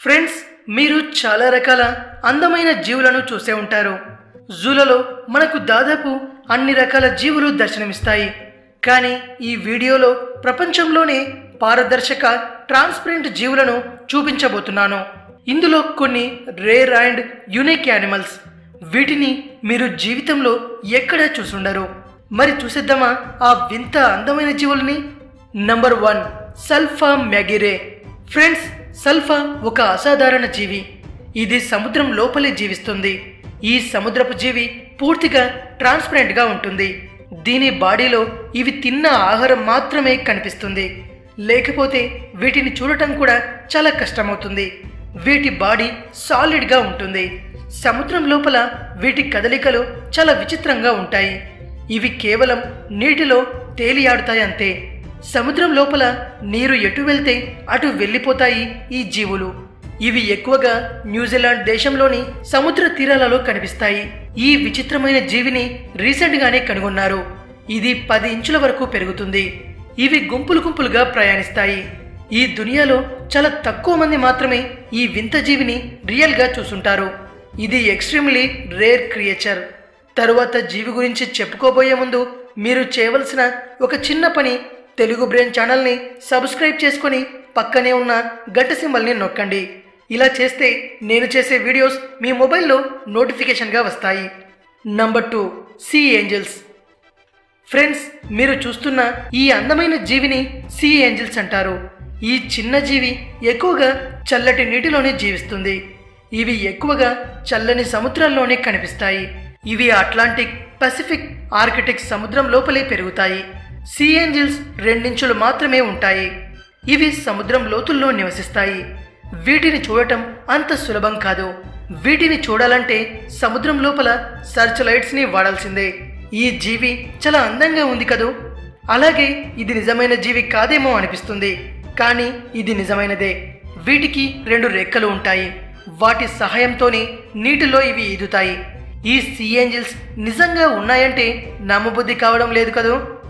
friends మీరు చాలా రకాల అందమైన జీవులను చూసే ఉంటారు జూలలో మనకు దాదాపు అన్ని రకాల జీవులు దర్శనమిస్తాయి కానీ ఈ వీడియోలో ప్రపంచంలోనే పారదర్శక ట్రాన్స్పరెంట్ జీవులను చూపించబోతున్నాను ఇందులో కొన్ని రేర్ అండ్ యునిక్ యానిమల్స్ వీటిని మీరు జీవితంలో ఎక్కడా చూసుండరు మరి చూసేద్దామా ఆ వింత అందమైన జీవుల్ని number one salpa maggiore friends salpa ఒక అసాధారణ జీవి ఇది సముద్రం లోపలే జీవిస్తుంది ఈ సముద్రపు జీవి పూర్తిగా ట్రాన్స్పరెంట్గా ఉంటుంది దీని బాడీలో ఇవి తిన్న ఆహారం మాత్రమే కనిపిస్తుంది లేకపోతే వీటిని చూడటం కూడా చాలా కష్టమవుతుంది వీటి బాడీ సాలిడ్గా ఉంటుంది సముద్రం లోపల వీటి కదలికలు చాలా విచిత్రంగా ఉంటాయి ఇవి కేవలం నీటిలో తేలియాడుతాయి అంతే సముద్రం లోపల నీరు ఎటు వెళ్తే అటు వెళ్ళిపోతాయి ఈ జీవులు ఇవి ఎక్కువగా న్యూజిలాండ్ దేశంలోని సముద్ర తీరాలలో కనిపిస్తాయి ఈ విచిత్రమైన జీవిని రీసెంట్గానే కనుగొన్నారు ఇది పది ఇంచుల వరకు పెరుగుతుంది ఇవి గుంపులు గుంపులుగా ప్రయాణిస్తాయి ఈ దునియాలో చాలా తక్కువ మంది మాత్రమే ఈ వింత జీవిని రియల్గా చూసుంటారు ఇది ఎక్స్ట్రీమ్లీ రేర్ క్రియేచర్ తరువాత జీవి గురించి చెప్పుకోబోయే ముందు మీరు చేయవలసిన ఒక చిన్న పని తెలుగు బ్రెయిన్ ఛానల్ని సబ్స్క్రైబ్ చేసుకొని పక్కనే ఉన్న గంట సింబల్ని నొక్కండి ఇలా చేస్తే నేను చేసే వీడియోస్ మీ మొబైల్లో నోటిఫికేషన్గా వస్తాయి number two sea angels friends మీరు చూస్తున్న ఈ అందమైన జీవిని సీ ఏంజల్స్ అంటారు ఈ చిన్న జీవి ఎక్కువగా చల్లటి నీటిలోనే జీవిస్తుంది ఇవి ఎక్కువగా చల్లని సముద్రాల్లోనే కనిపిస్తాయి ఇవి అట్లాంటిక్ పసిఫిక్ ఆర్కిటిక్ సముద్రం లోపలే పెరుగుతాయి సీ ఏంజల్స్ రెండించులు మాత్రమే ఉంటాయి ఇవి సముద్రం లోతుల్లో నివసిస్తాయి వీటిని చూడటం అంత సులభం కాదు వీటిని చూడాలంటే సముద్రం లోపల సర్చ్ లైట్స్ని వాడాల్సిందే ఈ జీవి చాలా అందంగా ఉంది కదూ అలాగే ఇది నిజమైన జీవి కాదేమో అనిపిస్తుంది కానీ ఇది నిజమైనదే వీటికి రెండు రెక్కలు ఉంటాయి వాటి సహాయంతోనే నీటిలో ఇవి ఈదుతాయి ఈ సీ ఏంజిల్స్ నిజంగా ఉన్నాయంటే నమ్మబుద్ధి కావడం లేదు కదూ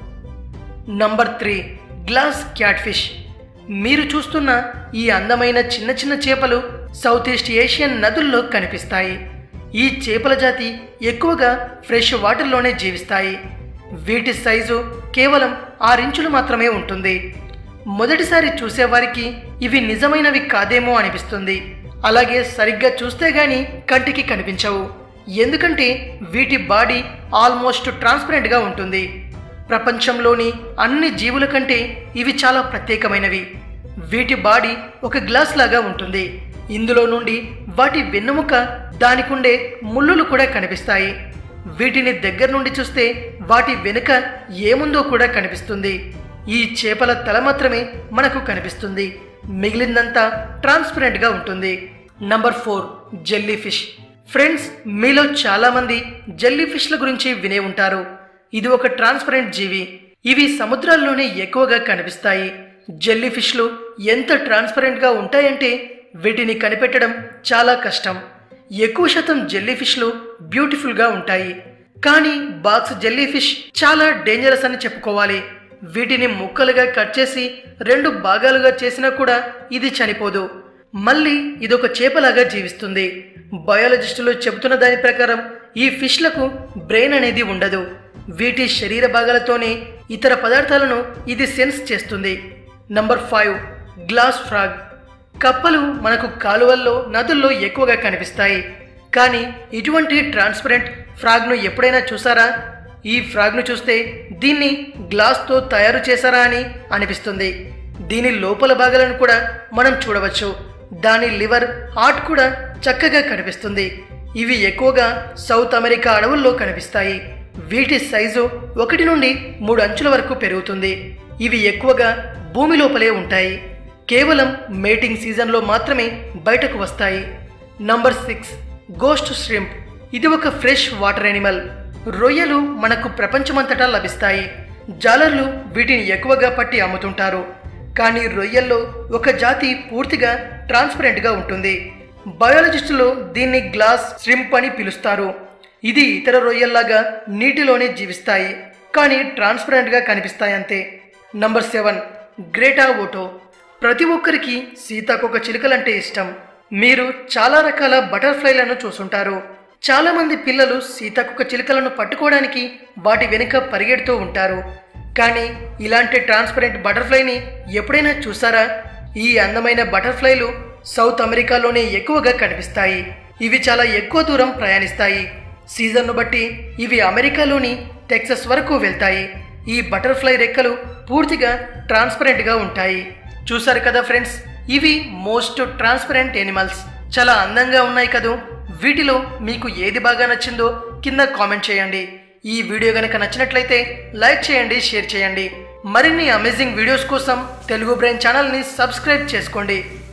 నంబర్ త్రీ గ్లాస్ క్యాట్ఫిష్ మీరు చూస్తున్న ఈ అందమైన చిన్న చిన్న చేపలు సౌత్ ఈస్ట్ ఏషియన్ నదుల్లో కనిపిస్తాయి ఈ చేపల జాతి ఎక్కువగా ఫ్రెష్ వాటర్లోనే జీవిస్తాయి వీటి సైజు కేవలం ఆరించులు మాత్రమే ఉంటుంది మొదటిసారి చూసేవారికి ఇవి నిజమైనవి కాదేమో అనిపిస్తుంది అలాగే సరిగ్గా చూస్తే గాని కంటికి కనిపించవు ఎందుకంటే వీటి బాడీ ఆల్మోస్ట్ ట్రాన్స్పరెంట్గా ఉంటుంది ప్రపంచంలోని అన్ని జీవుల కంటే ఇవి చాలా ప్రత్యేకమైనవి వీటి బాడీ ఒక గ్లాస్ లాగా ఉంటుంది ఇందులో నుండి వాటి వెన్నుముక దానికుండే ముళ్ళులు కూడా కనిపిస్తాయి వీటిని దగ్గర నుండి చూస్తే వాటి వెనుక ఏముందో కూడా కనిపిస్తుంది ఈ చేపల తల మాత్రమే మనకు కనిపిస్తుంది మిగిలిందంతా ట్రాన్స్పరెంట్గా ఉంటుంది number four jellyfish friends మీలో చాలామంది జెల్లీ ఫిష్ల గురించి వినే ఉంటారు ఇది ఒక ట్రాన్స్పరెంట్ జీవి ఇవి సముద్రాల్లోనే ఎక్కువగా కనిపిస్తాయి జెల్లీ ఫిష్లు ఎంత ట్రాన్స్పరెంట్గా ఉంటాయంటే వీటిని కనిపెట్టడం చాలా కష్టం ఎక్కువ శాతం జెల్లీ ఫిష్లు బ్యూటిఫుల్గా ఉంటాయి కానీ బాక్స్ జెల్లీ ఫిష్ చాలా డేంజరస్ అని చెప్పుకోవాలి వీటిని ముక్కలుగా కట్ చేసి రెండు భాగాలుగా చేసినా కూడా ఇది చనిపోదు మళ్ళీ ఇదొక చేపలాగా జీవిస్తుంది బయాలజిస్టులు చెబుతున్న దాని ప్రకారం ఈ ఫిష్లకు బ్రెయిన్ అనేది ఉండదు వీటి శరీర భాగాలతోనే ఇతర పదార్థాలను ఇది సెన్స్ చేస్తుంది నంబర్ ఫైవ్ గ్లాస్ ఫ్రాగ్ కప్పలు మనకు కాలువల్లో నదుల్లో ఎక్కువగా కనిపిస్తాయి కానీ ఇటువంటి ట్రాన్స్పరెంట్ ఫ్రాగ్ను ఎప్పుడైనా చూసారా ఈ ఫ్రాగ్ను చూస్తే దీన్ని గ్లాస్తో తయారు చేశారా అని అనిపిస్తుంది దీని లోపల భాగాలను కూడా మనం చూడవచ్చు దాని లివర్ హార్ట్ కూడా చక్కగా కనిపిస్తుంది ఇవి ఎక్కువగా సౌత్ అమెరికా అడవుల్లో కనిపిస్తాయి వీటి సైజు ఒకటి నుండి మూడు అంచుల వరకు పెరుగుతుంది ఇవి ఎక్కువగా భూమి లోపలే ఉంటాయి కేవలం మేటింగ్ సీజన్లో మాత్రమే బయటకు వస్తాయి నంబర్ సిక్స్ గోస్ట్ ష్రింప్ ఇది ఒక ఫ్రెష్ వాటర్ యానిమల్ రొయ్యలు మనకు ప్రపంచమంతటా లభిస్తాయి జాలర్లు వీటిని ఎక్కువగా పట్టి అమ్ముతుంటారు కానీ రొయ్యల్లో ఒక జాతి పూర్తిగా ట్రాన్స్పరెంట్గా ఉంటుంది బయాలజిస్టులు దీన్ని గ్లాస్ ష్రింప్ అని పిలుస్తారు ఇది ఇతర రొయ్యల్లాగా నీటిలోనే జీవిస్తాయి కానీ ట్రాన్స్పరెంట్గా కనిపిస్తాయి అంతే నంబర్ సెవెన్ గ్రేటా ఓటో ప్రతి ఒక్కరికి సీతాకొక చిలుకలంటే ఇష్టం మీరు చాలా రకాల బటర్ఫ్లైలను చూసుంటారు చాలా మంది పిల్లలు సీతాకుక చిలుకలను పట్టుకోవడానికి వాటి వెనుక పరిగెడుతూ ఉంటారు కానీ ఇలాంటి ట్రాన్స్పరెంట్ బటర్ఫ్లైని ఎప్పుడైనా చూసారా ఈ అందమైన బటర్ఫ్లైలు సౌత్ అమెరికాలోనే ఎక్కువగా కనిపిస్తాయి ఇవి చాలా ఎక్కువ దూరం ప్రయాణిస్తాయి సీజన్ను బట్టి ఇవి అమెరికాలోని టెక్సస్ వరకు వెళ్తాయి ఈ బటర్ఫ్లై రెక్కలు పూర్తిగా ట్రాన్స్పరెంట్గా ఉంటాయి చూసారు కదా ఫ్రెండ్స్ ఇవి మోస్ట్ ట్రాన్స్పరెంట్ ఎనిమల్స్ చాలా అందంగా ఉన్నాయి కదూ వీటిలో మీకు ఏది బాగా నచ్చిందో కింద కామెంట్ చేయండి ఈ వీడియో గనక నచ్చినట్లయితే లైక్ చేయండి షేర్ చేయండి మరిన్ని అమేజింగ్ వీడియోస్ కోసం తెలుగు బ్రెయిన్ ఛానల్ని సబ్స్క్రైబ్ చేసుకోండి